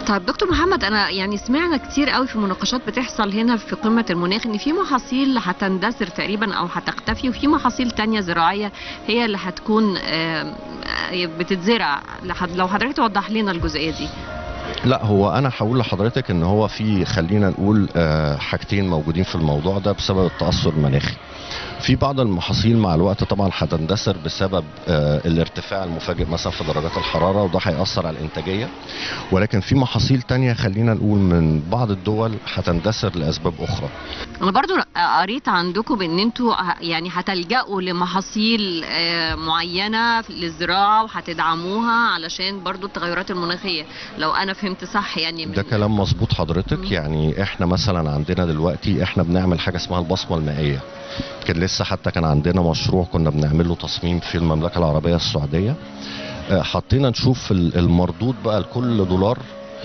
طيب دكتور محمد انا يعني سمعنا كتير قوي في مناقشات بتحصل هنا في قمه المناخ ان في محاصيل هتندثر تقريبا او هتختفي وفي محاصيل تانية زراعيه هي اللي هتكون آم، آه، بتتزرع لحد- لو حضرتك توضح لنا الجزئيه دي لا هو انا هقول لحضرتك ان هو في خلينا نقول آه، حاجتين موجودين في الموضوع ده بسبب التاثر المناخي في بعض المحاصيل مع الوقت طبعا هتندثر بسبب آه، الارتفاع المفاجئ مثلا في درجات الحراره وده هياثر على الانتاجيه ولكن في محاصيل تانية خلينا نقول من بعض الدول هتندثر لاسباب اخرى انا برضو قريت عندكم بان انتوا ه- يعني هتلجأوا لمحاصيل آه، معينه للزراعه وهتدعموها علشان برضو التغيرات المناخيه لو انا فهمت صح يعني من ده كلام مظبوط حضرتك مم. يعني احنا مثلا عندنا دلوقتي احنا بنعمل حاجه اسمها البصمه المائيه كان لسه حتى كان عندنا مشروع كنا بنعمل له تصميم في المملكه العربيه السعوديه آه، حطينا نشوف ال- المردود بقى لكل دولار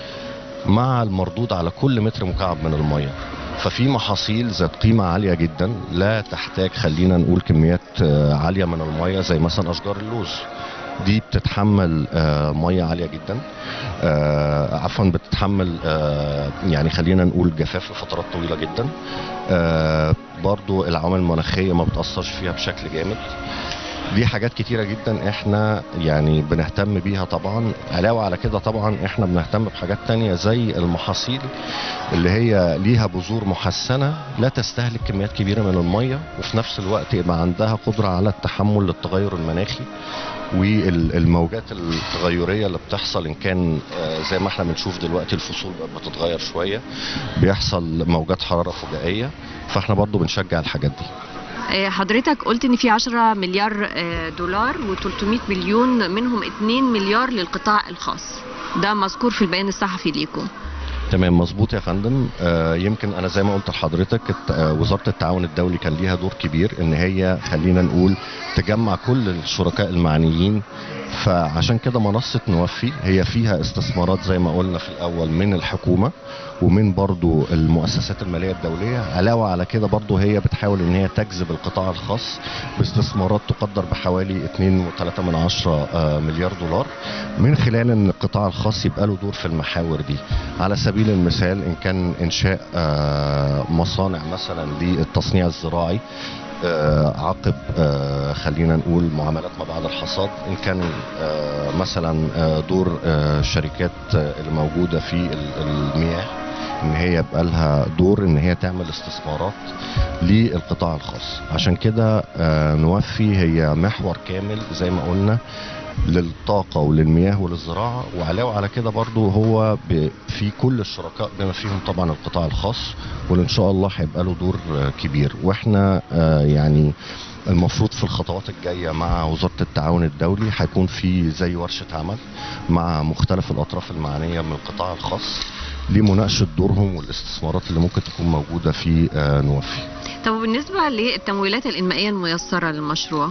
مع المردود على كل متر مكعب من الميه ففي محاصيل ذات قيمة عالية جدا لا تحتاج خلينا نقول كميات آه، عالية من المية زي مثلا أشجار اللوز دي بتتحمل آه، مية عالية جدا آه، عفوا بتتحمل آه، يعني خلينا نقول جفاف لفترات طويلة جدا آه، برضو العوامل المناخية ما بتأثرش فيها بشكل جامد دي حاجات كتيرة جدا احنا يعني بنهتم بيها طبعا علاوة على كده طبعا احنا بنهتم بحاجات تانية زي المحاصيل اللي هي ليها بذور محسنة لا تستهلك كميات كبيرة من المية وفي نفس الوقت يبقى عندها قدرة على التحمل للتغير المناخي والموجات التغيرية اللي بتحصل إن كان آه، زي ما احنا بنشوف دلوقتي الفصول بقت بتتغير شوية بيحصل موجات حرارة فجائية فاحنا برضو بنشجع الحاجات دي آه، حضرتك قلت ان في 10 مليار آه، دولار و300 مليون منهم 2 مليار للقطاع الخاص ده مذكور في البيان الصحفي ليكم تمام مظبوط يا فندم آه يمكن انا زي ما قلت لحضرتك الت- آه وزاره التعاون الدولي كان ليها دور كبير ان هي خلينا نقول تجمع كل الشركاء المعنيين فعشان كده منصه نوفي هي فيها استثمارات زي ما قلنا في الاول من الحكومه ومن برضو المؤسسات الماليه الدوليه علاوه على كده برضو هي بتحاول ان هي تجذب القطاع الخاص باستثمارات تقدر بحوالي 2.3 من عشرة آه، مليار دولار من خلال ان القطاع الخاص يبقى له دور في المحاور دي على سبيل المثال ان كان انشاء آه، مصانع مثلا للتصنيع الزراعي آه، عقب آه، خلينا نقول معاملات ما بعد الحصاد ان كان آه، مثلا آه، دور آه، الشركات آه، اللي موجوده في ال- المياه ان هي يبقى لها دور ان هي تعمل استثمارات للقطاع الخاص عشان كده آه، نوفي هي محور كامل زي ما قلنا للطاقة وللمياه وللزراعة وعلاوة على كده برضو هو ب- في كل الشركاء بما فيهم طبعا القطاع الخاص واللي ان شاء الله هيبقى له دور آه، كبير واحنا آه، يعني المفروض في الخطوات الجاية مع وزارة التعاون الدولي هيكون في زي ورشة عمل مع مختلف الأطراف المعنية من القطاع الخاص لمناقشة دورهم والاستثمارات اللي ممكن تكون موجودة في آه، نوفي طب بالنسبه للتمويلات الانمائيه الميسره للمشروع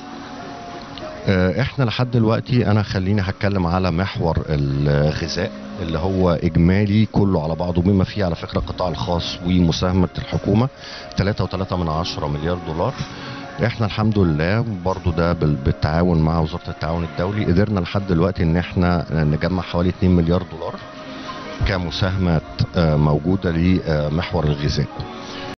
آه، احنا لحد دلوقتي انا خليني هتكلم على محور الغذاء اللي هو اجمالي كله على بعضه بما فيه على فكره القطاع الخاص ومساهمه الحكومه 3.3 من عشرة مليار دولار احنا الحمد لله برضو ده بال- بالتعاون مع وزاره التعاون الدولي قدرنا لحد دلوقتي ان احنا نجمع حوالي 2 مليار دولار كمساهمه آه، موجوده لمحور الغذاء